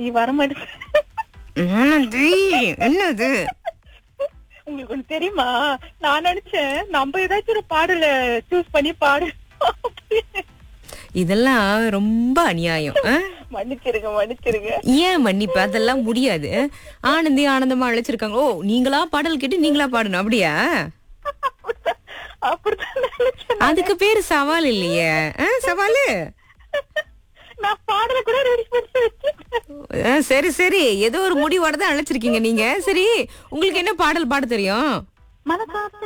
வர மாட்டேன் ஆனந்தி என்னது உங்களுக்கு ஒண்ணு தெரியுமா நான் நினைச்சேன் நம்ம ஏதாச்சும் ஒரு பாடல சூஸ் பண்ணி பாடு இதெல்லாம் ரொம்ப அநியாயம் ஆ? மன்னிச்சிருங்க மன்னிச்சிருங்க ஏன் மன்னிப்பு அதெல்லாம் முடியாது ஆனந்தி ஆனந்தமா அழைச்சிருக்காங்க ஓ நீங்களா பாடல் கேட்டு நீங்களா பாடணும் அப்படியா அப்படிதான் நினைச்சேன் அதுக்கு பேரு சவால் இல்லையே ஆ, சவாலு நான் பாடல கூட ரெடி பண்ணி வச்சிருக்கேன் ஆ, சரி சரி ஏதோ ஒரு முடிவோட தான் அழைச்சிருக்கீங்க நீங்க சரி உங்களுக்கு என்ன பாடல் பாட தெரியும் மனசாட்சி